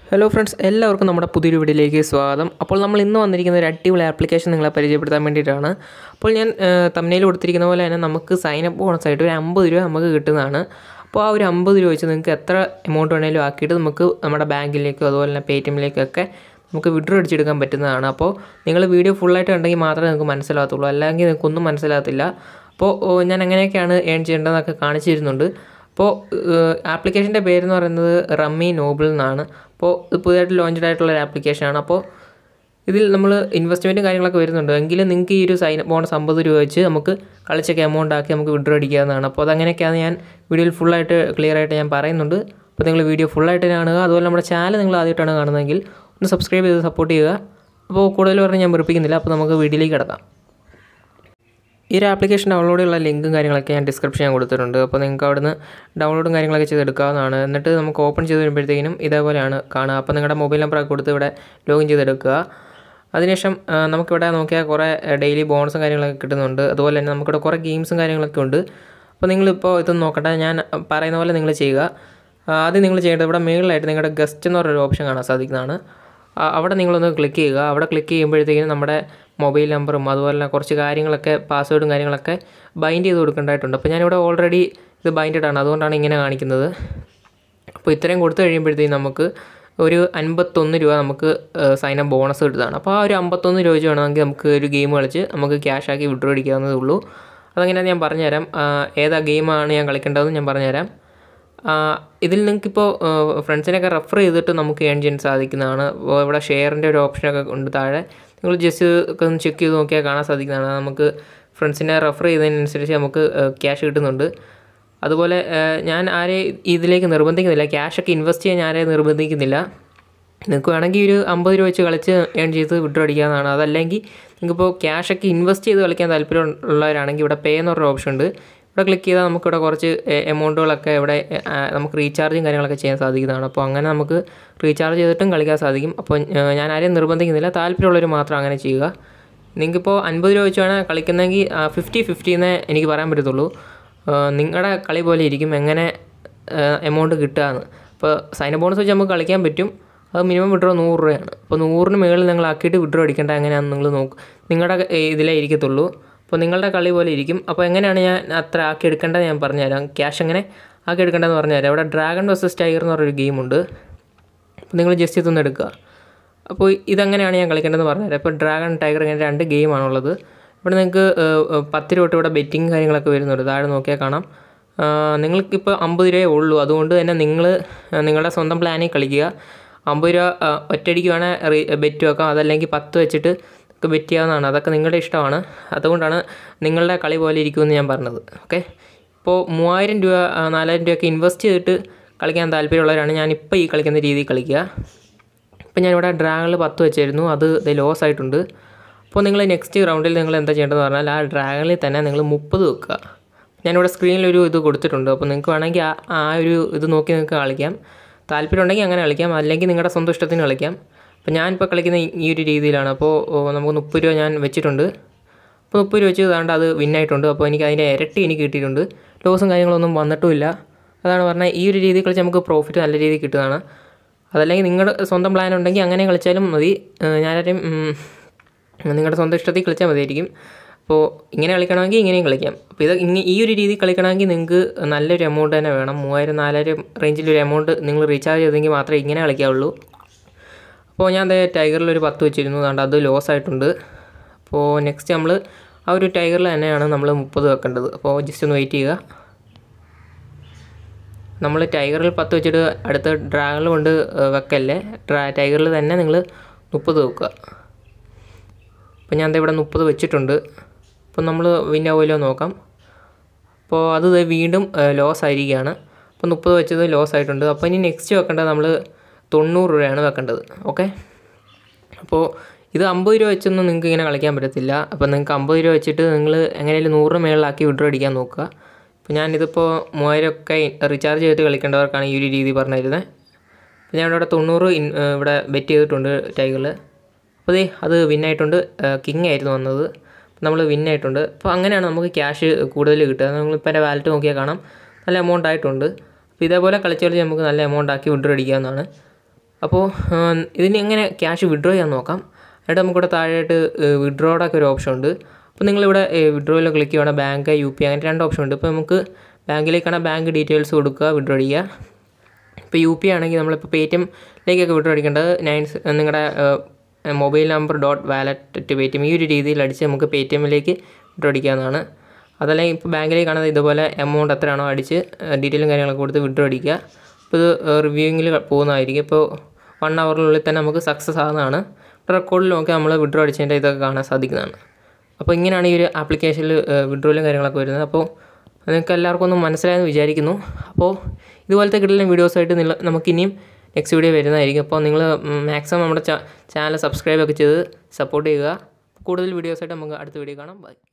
hello friends എല്ലാവർക്കും നമ്മുടെ പുതിയൊരു വീഡിയോയിലേക്ക് സ്വാഗതം അപ്പോൾ നമ്മൾ ഇന്ന് വന്നിരിക്കുന്ന ഒരു അടിപൊളി ആപ്ലിക്കേഷൻ നിങ്ങളെ പരിചയപ്പെടുത്താൻ വേണ്ടിയിട്ടാണ് അപ്പോൾ ഞാൻ തമ്മനയിൽ കൊടുത്തിരിക്കുന്ന പോലെ തന്നെ നമുക്ക് സൈൻ അപ്പ് ബോണസ് ആയിട്ട് ഒരു അമ്പത് രൂപ നമുക്ക് കിട്ടുന്നതാണ് അപ്പോൾ ആ ഒരു അമ്പത് രൂപ വെച്ച് നിങ്ങൾക്ക് എത്ര എമൗണ്ട് വേണമെങ്കിലും ആക്കിയിട്ട് നമുക്ക് നമ്മുടെ ബാങ്കിലേക്കോ അതുപോലെ തന്നെ പേ ടി എമ്മിലേക്കൊക്കെ നമുക്ക് വിഡ്രോ അടിച്ചെടുക്കാൻ പറ്റുന്നതാണ് അപ്പോൾ നിങ്ങൾ വീഡിയോ ഫുള്ളായിട്ട് കണ്ടെങ്കിൽ മാത്രമേ നിങ്ങൾക്ക് മനസ്സിലാകത്തുള്ളൂ അല്ലെങ്കിൽ നിങ്ങൾക്കൊന്നും മനസ്സിലാകത്തില്ല അപ്പോൾ ഓ, ഞാൻ എങ്ങനെയൊക്കെയാണ് ഏൺ ചെയ്യേണ്ടതെന്നൊക്കെ കാണിച്ചു തരുന്നുണ്ട് അപ്പോൾ ആപ്ലിക്കേഷൻ്റെ പേരെന്ന് പറയുന്നത് റമ്മി നോബിൾ എന്നാണ് അപ്പോൾ ഇത് പുതിയതായിട്ട് ലോഞ്ച്ഡ് ആയിട്ടുള്ള ഒരു ആപ്ലിക്കേഷനാണ് അപ്പോൾ ഇതിൽ നമ്മൾ ഇൻവെസ്റ്റ്മെൻറ്റും കാര്യങ്ങളൊക്കെ വരുന്നുണ്ട് എങ്കിലും നിങ്ങൾക്ക് ഈ ഒരു സൈൻ ബോണസ് അമ്പത് രൂപ വെച്ച് നമുക്ക് കളിച്ചൊക്കെ എമൗണ്ട് ആക്കി നമുക്ക് വിഡ്രോ അടിക്കാവുന്നതാണ് അപ്പോൾ അതങ്ങനെയൊക്കെയാണ് ഞാൻ വീഡിയോയിൽ ഫുള്ളായിട്ട് ക്ലിയർ ആയിട്ട് ഞാൻ പറയുന്നുണ്ട് അപ്പോൾ നിങ്ങൾ വീഡിയോ ഫുള്ളായിട്ട് കാണുക അതുപോലെ നമ്മുടെ ചാനൽ നിങ്ങൾ ആദ്യമായിട്ടാണ് കാണുന്നതെങ്കിൽ ഒന്ന് സബ്സ്ക്രൈബ് ചെയ്ത് സപ്പോർട്ട് ചെയ്യുക അപ്പോൾ കൂടുതൽ പറഞ്ഞ് ഞാൻ വെറുപ്പിക്കുന്നില്ല അപ്പോൾ നമുക്ക് വീഡിയോയിലേക്ക് കിടക്കാം ഈ ഒരു ആപ്ലിക്കേഷൻ ഡൗൺലോഡ് ചെയ്യാനുള്ള ലിങ്കും കാര്യങ്ങളൊക്കെ ഞാൻ ഡിസ്ക്രിപ്ഷൻ ഞാൻ കൊടുത്തിട്ടുണ്ട് അപ്പോൾ നിങ്ങൾക്ക് അവിടുന്ന് ഡൗൺലോഡും കാര്യങ്ങളൊക്കെ ചെയ്തെടുക്കാവുന്നതാണ് എന്നിട്ട് നമുക്ക് ഓപ്പൺ ചെയ്ത് വരുമ്പോഴത്തേക്കിനും ഇതേപോലെയാണ് കാണുക അപ്പോൾ നിങ്ങളുടെ മൊബൈൽ നമ്പറൊക്കെ കൊടുത്ത് ഇവിടെ ലോഗിൻ ചെയ്തെടുക്കുക അതിനുശേഷം ആ, നമുക്കിവിടെ നോക്കിയാൽ കുറേ ഡെയിലി ബോണസും കാര്യങ്ങളൊക്കെ കിട്ടുന്നുണ്ട് അതുപോലെ തന്നെ നമുക്കിവിടെ കുറേ ഗെയിംസും കാര്യങ്ങളൊക്കെ ഉണ്ട് അപ്പോൾ നിങ്ങളിപ്പോൾ ഇതൊന്നും നോക്കട്ടെ ഞാൻ പറയുന്ന പോലെ നിങ്ങൾ ചെയ്യുക ആ, ആദ്യം നിങ്ങൾ ചെയ്യേണ്ടത് ഇവിടെ മുകളിലായിട്ട് നിങ്ങളുടെ ഗസ്റ്റ് എന്ന് പറഞ്ഞൊരു ഓപ്ഷൻ കാണാൻ സാധിക്കുന്നതാണ് ആ, അവിടെ നിങ്ങളൊന്ന് ക്ലിക്ക് ചെയ്യുക അവിടെ ക്ലിക്ക് ചെയ്യുമ്പോഴത്തേക്കിനും നമ്മുടെ മൊബൈൽ നമ്പറും അതുപോലെ തന്നെ കുറച്ച് കാര്യങ്ങളൊക്കെ പാസ്വേഡും കാര്യങ്ങളൊക്കെ ബൈൻഡ് ചെയ്ത് കൊടുക്കേണ്ടതായിട്ടുണ്ട് അപ്പോൾ ഞാനിവിടെ ഓൾറെഡി ഇത് ബൈൻഡഡ് ആണ് അതുകൊണ്ടാണ് ഇങ്ങനെ കാണിക്കുന്നത് അപ്പോൾ ഇത്രയും കൊടുത്തു കഴിയുമ്പോഴത്തേക്കും നമുക്ക് ഒരു അൻപത്തൊന്ന് രൂപ നമുക്ക് സൈൻ അപ്പ് ബോണസ് കിട്ടുന്നതാണ് അപ്പോൾ ആ ഒരു അമ്പത്തൊന്ന് രൂപ വെച്ച് വേണമെങ്കിൽ നമുക്ക് ഒരു ഗെയിം കളിച്ച് നമുക്ക് ക്യാഷ് ആക്കി വിഡ്രോ അടിക്കാവുന്നതേ ഉള്ളൂ അതെങ്ങനെയാണെന്ന് ഞാൻ പറഞ്ഞുതരാം ആ, ഏതാ ഗെയിമാണ് ഞാൻ കളിക്കേണ്ടതെന്ന് ഞാൻ പറഞ്ഞുതരാം ആ, ഇതിൽ നിങ്ങൾക്കിപ്പോൾ ഫ്രണ്ട്സിനെയൊക്കെ റെഫർ ചെയ്തിട്ട് നമുക്ക് ഏൺ ചെയ്യാൻ സാധിക്കുന്നതാണ് അപ്പോൾ ഇവിടെ ഷെയറിൻ്റെ ഒരു ഓപ്ഷനൊക്കെ ഉണ്ട് താഴെ നിങ്ങൾ ജസ്റ്റ് ഒക്കെ ഒന്ന് ചെക്ക് ചെയ്ത് നോക്കിയാൽ കാണാൻ സാധിക്കുന്നതാണ് നമുക്ക് ഫ്രണ്ട്സിനെ റെഫർ ചെയ്തതിനനുസരിച്ച് നമുക്ക് ക്യാഷ് കിട്ടുന്നുണ്ട് അതുപോലെ ആ, ഞാൻ ആരെ ഇതിലേക്ക് നിർബന്ധിക്കുന്നില്ല ക്യാഷൊക്കെ ഇൻവെസ്റ്റ് ചെയ്യാൻ ആരെയും നിർബന്ധിക്കുന്നില്ല നിങ്ങൾക്ക് വേണമെങ്കിൽ ഒരു അമ്പത് രൂപ വെച്ച് കളിച്ച് ഏൺ ചെയ്ത് വിഡ്രോ അടിക്കാവുന്നതാണ് അതല്ലെങ്കിൽ നിങ്ങൾക്കിപ്പോൾ ക്യാഷൊക്കെ ഇൻവെസ്റ്റ് ചെയ്ത് കളിക്കാൻ താല്പര്യം ഉള്ളവരാണെങ്കിൽ ഇവിടെ പേ എന്ന് പറഞ്ഞ ഓപ്ഷൻ ഉണ്ട് ഇവിടെ ക്ലിക്ക് ചെയ്താൽ നമുക്കിവിടെ കുറച്ച് എമൗണ്ടുകളൊക്കെ ഇവിടെ ആ, നമുക്ക് റീചാർജും കാര്യങ്ങളൊക്കെ ചെയ്യാൻ സാധിക്കുന്നതാണ് അപ്പോൾ അങ്ങനെ നമുക്ക് റീചാർജ് ചെയ്തിട്ടും കളിക്കാൻ സാധിക്കും അപ്പോൾ ആ, ഞാൻ ആരെയും നിർബന്ധിക്കുന്നില്ല താല്പര്യമുള്ളവർ മാത്രം അങ്ങനെ ചെയ്യുക നിങ്ങൾക്കിപ്പോൾ അൻപത് രൂപ വെച്ചാണ് കളിക്കുന്നതെങ്കിൽ ഫിഫ്റ്റി ഫിഫ്റ്റി എന്നേ എനിക്ക് പറയാൻ പറ്റത്തുള്ളൂ നിങ്ങളുടെ കളി പോലെ ഇരിക്കും എങ്ങനെ എമൗണ്ട് കിട്ടുകയെന്ന് ഇപ്പോൾ സൈന ബോണസ് വെച്ച് നമുക്ക് കളിക്കാൻ പറ്റും അത് മിനിമം വിഡ്രോ നൂറ് രൂപയാണ് അപ്പോൾ നൂറിന് മുകളിൽ നിങ്ങൾ ആക്കിയിട്ട് വിഡ്രോ അടിക്കേണ്ട എങ്ങനെയാണെന്ന് നിങ്ങൾ നോക്കും നിങ്ങളുടെ ഏ, ഇതിലേ ഇരിക്കത്തുള്ളൂ അപ്പോൾ നിങ്ങളുടെ കളി പോലെ ഇരിക്കും അപ്പോൾ എങ്ങനെയാണ് ഞാൻ അത്ര ആക്കി എടുക്കേണ്ടത് ഞാൻ പറഞ്ഞുതരാം ക്യാഷ് എങ്ങനെ ആക്കി എടുക്കേണ്ടതെന്ന് പറഞ്ഞുതരാം ഇവിടെ ഡ്രാഗൺ വേഴ്സസ് ടൈഗർ എന്ന് പറഞ്ഞൊരു ഗെയിമുണ്ട് അപ്പോൾ നിങ്ങൾ ജസ്റ്റ് ഇതൊന്ന് എടുക്കുക അപ്പോൾ ഇതെങ്ങനെയാണ് ഞാൻ കളിക്കേണ്ടതെന്ന് പറഞ്ഞുതരാം ഇപ്പോൾ ഡ്രാഗൺ ടൈഗർ ഇങ്ങനെ രണ്ട് ഗെയിമാണുള്ളത് ഇവിടെ നിങ്ങൾക്ക് ഏഹ്, ഏഹ്, പത്ത് രൂപ തൊട്ട് ഇവിടെ ബെറ്റിംഗ് കാര്യങ്ങളൊക്കെ വരുന്നുണ്ട് താഴെ നോക്കിയാൽ കാണാം ആഹ്, നിങ്ങൾക്കിപ്പോൾ അമ്പത് രൂപയേ ഉള്ളൂ അതുകൊണ്ട് തന്നെ നിങ്ങൾ നിങ്ങളുടെ സ്വന്തം പ്ലാനിൽ കളിക്കുക അമ്പത് രൂപ ആഹ്, ഒറ്റയടിക്ക് വേണേൽ ബെറ്റ് വെക്കാം അതല്ലെങ്കിൽ പത്ത് വെച്ചിട്ട് ഒക്കെ ബെറ്റ് ചെയ്യാവുന്നതാണ് അതൊക്കെ നിങ്ങളുടെ ഇഷ്ടമാണ് അതുകൊണ്ടാണ് നിങ്ങളുടെ കളി പോലെ ഇരിക്കുമെന്ന് ഞാൻ പറഞ്ഞത് ഓക്കെ ഇപ്പോൾ മൂവായിരം രൂപ ആ, നാലായിരം രൂപയൊക്കെ ഇൻവെസ്റ്റ് ചെയ്തിട്ട് കളിക്കാൻ താല്പര്യമുള്ളവരാണ് ഞാനിപ്പോൾ ഈ കളിക്കുന്ന രീതിയിൽ കളിക്കുക ഇപ്പം ഞാനിവിടെ ഡ്രാഗണിൽ പത്ത് വെച്ചായിരുന്നു അത് ഇത് ലോസ് ആയിട്ടുണ്ട് അപ്പോൾ നിങ്ങൾ നെക്സ്റ്റ് റൗണ്ടിൽ നിങ്ങൾ എന്താ ചെയ്യേണ്ടതെന്ന് പറഞ്ഞാൽ ആ ഡ്രാഗണിൽ തന്നെ നിങ്ങൾ മുപ്പത് വെക്കുക ഞാനിവിടെ സ്ക്രീനിൽ ഒരു ഇത് കൊടുത്തിട്ടുണ്ട് അപ്പോൾ നിങ്ങൾക്ക് വേണമെങ്കിൽ ആ ആ ഒരു ഇത് നോക്കി നിങ്ങൾക്ക് കളിക്കാം താല്പര്യം ഉണ്ടെങ്കിൽ അങ്ങനെ കളിക്കാം അല്ലെങ്കിൽ നിങ്ങളുടെ സ്വന്തം ഇഷ്ടത്തിന് കളിക്കാം അപ്പോൾ ഞാനിപ്പോൾ കളിക്കുന്ന ഈ- ഈ ഒരു രീതിയിലാണ് അപ്പോൾ ഓ, നമുക്ക് മുപ്പത് രൂപ ഞാൻ വെച്ചിട്ടുണ്ട് അപ്പോൾ മുപ്പത് രൂപ വെച്ച് താണ്ട് അത് വിന്നായിട്ടുണ്ട് അപ്പോൾ എനിക്ക് അതിൻ്റെ ഇരട്ടി എനിക്ക് കിട്ടിയിട്ടുണ്ട് ലോസും കാര്യങ്ങളൊന്നും വന്നിട്ടുമില്ല അതാണ് പറഞ്ഞാൽ ഈ ഒരു രീതിയിൽ കളിച്ച് നമുക്ക് പ്രോഫിറ്റ് നല്ല രീതിയിൽ കിട്ടുന്നതാണ് അതല്ലെങ്കിൽ നിങ്ങളുടെ സ്വന്തം പ്ലാൻ ഉണ്ടെങ്കിൽ അങ്ങനെ കളിച്ചാലും മതി ഏഹ് ഞാനാരും ഉം, നിങ്ങളുടെ സ്വന്തം ഇഷ്ടത്തിൽ കളിച്ചാൽ മതിയായിരിക്കും അപ്പോൾ ഇങ്ങനെ കളിക്കണമെങ്കിൽ ഇങ്ങനെയും കളിക്കാം അപ്പോൾ ഇത് ഇങ്ങനെ ഈ ഒരു രീതിയിൽ കളിക്കണമെങ്കിൽ നിങ്ങൾക്ക് നല്ലൊരു എമൗണ്ട് തന്നെ വേണം മൂവായിരം നാലായിരം റേഞ്ചിലൊരു എമൗണ്ട് നിങ്ങൾ റീചാർജ് ചെയ്തെങ്കിൽ മാത്രമേ ഇങ്ങനെ കളിക്കാവുള്ളൂ അപ്പോൾ ഞാൻ ദേ ടൈഗറിൽ ഒരു പത്ത് വെച്ചിരുന്നു അതുകൊണ്ട് അത് ലോസ് ആയിട്ടുണ്ട് അപ്പോൾ നെക്സ്റ്റ് നമ്മൾ ആ ഒരു ടൈഗറിൽ തന്നെയാണ് നമ്മൾ മുപ്പത് വെക്കേണ്ടത് അപ്പോൾ ജസ്റ്റ് ഒന്ന് വെയിറ്റ് ചെയ്യുക നമ്മൾ ടൈഗറിൽ പത്ത് വെച്ചിട്ട് അടുത്ത ഡ്രാഗണിൽ കൊണ്ട് ഏഹ്, വെക്കല്ലേ ഡ്രാ ടൈഗറിൽ തന്നെ നിങ്ങൾ മുപ്പത് വെക്കുക അപ്പോൾ ഞാൻ ദേ ഇവിടെ മുപ്പത് വെച്ചിട്ടുണ്ട് അപ്പോൾ നമ്മൾ വിന്നാവുമല്ലോ നോക്കാം അപ്പോൾ അത് ദേ വീണ്ടും ലോസ് ആയിരിക്കുകയാണ് അപ്പോൾ മുപ്പത് വെച്ചത് ലോസ് ആയിട്ടുണ്ട് അപ്പോൾ ഇനി നെക്സ്റ്റ് വെക്കേണ്ടത് നമ്മൾ തൊണ്ണൂറ് രൂപയാണ് വെക്കേണ്ടത് ഓക്കെ അപ്പോൾ ഇത് അമ്പത് രൂപ വെച്ചൊന്നും നിങ്ങൾക്ക് ഇങ്ങനെ കളിക്കാൻ പറ്റത്തില്ല അപ്പോൾ നിങ്ങൾക്ക് അമ്പത് രൂപ വെച്ചിട്ട് നിങ്ങൾ എങ്ങനെയായാലും നൂറിന് മേളിലാക്കി വിഡ്രോ അടിക്കാൻ നോക്കുക അപ്പോൾ ഞാനിതിപ്പോൾ മൂവായിരം ഒക്കെ റീചാർജ് ചെയ്തിട്ട് കളിക്കേണ്ടവർക്കാണ് ഈ ഒരു രീതി പറഞ്ഞിരുന്നത് അപ്പോൾ ഞാൻ ഇവിടെ തൊണ്ണൂറ് ഇൻ- ഏഹ് ഇവിടെ ബെറ്റ് ചെയ്തിട്ടുണ്ട് ടൈഗറിൽ അപ്പോൾ ദേ അത് വിന്നായിട്ടുണ്ട് കിങ് ആയിരുന്നു വന്നത് നമ്മൾ വിന്നായിട്ടുണ്ട് അപ്പോൾ അങ്ങനെയാണ് നമുക്ക് ക്യാഷ് കൂടുതൽ കിട്ടുക നമ്മളിപ്പോൾ എൻ്റെ വാലറ്റ് നോക്കിയാൽ കാണാം നല്ല എമൗണ്ട് ആയിട്ടുണ്ട് അപ്പോൾ ഇതേപോലെ കളിച്ച് കളിച്ച് നമുക്ക് നല്ല എമൗണ്ട് ആക്കി വിഡ്രോ അടിക്കാവുന്നതാണ് അപ്പോൾ ഇതിന് എങ്ങനെ ക്യാഷ് വിഡ്രോ ചെയ്യാൻ നോക്കാം എന്നിട്ട് നമുക്കിവിടെ താഴെയായിട്ട് വിഡ്രോയുടെ ഒക്കെ ഒരു ഓപ്ഷൻ ഉണ്ട് അപ്പോൾ നിങ്ങളിവിടെ വിഡ്രോയിൽ ക്ലിക്ക് ചെയ്യുകയാണെങ്കിൽ ബാങ്ക് യു പി അങ്ങനെ രണ്ട് ഓപ്ഷൻ ഉണ്ട് ഇപ്പോൾ നമുക്ക് ബാങ്കിലേക്കാണ് ബാങ്ക് ഡീറ്റെയിൽസ് കൊടുക്കുക വിഡ്രോ ചെയ്യുക ഇപ്പോൾ യു പി ആണെങ്കിൽ നമ്മളിപ്പോൾ പേ ടി എമ്മിലേക്കൊക്കെ വിഡ്രോ അടിക്കേണ്ടത് നയൻ നിങ്ങളുടെ mobile number dot wallet to Paytm ഈ ഒരു രീതിയിൽ അടിച്ച് നമുക്ക് പേ ടി എമ്മിലേക്ക് വിഡ്രോ അടിക്കാവുന്നതാണ് അതല്ലെങ്കിൽ ഇപ്പോൾ ബാങ്കിലേക്കാണെങ്കിൽ ഇതുപോലെ എമൗണ്ട് എത്രയാണോ അടിച്ച് ഡീറ്റെയിലും കാര്യങ്ങളൊക്കെ കൊടുത്ത് വിഡ്രോ അടിക്കുക അപ്പോൾ ഇത് റിവ്യൂവിങ്ങിൽ പോകുന്നതായിരിക്കും ഇപ്പോൾ വൺ അവറിനുള്ളിൽ തന്നെ നമുക്ക് സക്സസ് ആകുന്നതാണ് റെക്കോർഡിൽ നോക്കി നമ്മൾ വിഡ്രോ അടിച്ചതിൻ്റെ ഇതൊക്കെ കാണാൻ സാധിക്കുന്നതാണ് അപ്പോൾ ഇങ്ങനെയാണ് ഈ ഒരു ആപ്ലിക്കേഷനിൽ വിഡ്രോയിലും കാര്യങ്ങളൊക്കെ വരുന്നത് അപ്പോൾ നിങ്ങൾക്ക് എല്ലാവർക്കും ഒന്ന് മനസ്സിലായെന്ന് വിചാരിക്കുന്നു അപ്പോൾ ഇതുപോലത്തെ കിട്ടുന്ന വീഡിയോസായിട്ട് നിങ്ങൾ നമുക്കിനിയും നെക്സ്റ്റ് വീഡിയോ വരുന്നതായിരിക്കും അപ്പോൾ നിങ്ങൾ മാക്സിമം നമ്മുടെ ചാനൽ സബ്സ്ക്രൈബ് ഒക്കെ ചെയ്ത് സപ്പോർട്ട് ചെയ്യുക കൂടുതൽ വീഡിയോസായിട്ട് നമുക്ക് അടുത്ത വീഡിയോ കാണാം ബൈ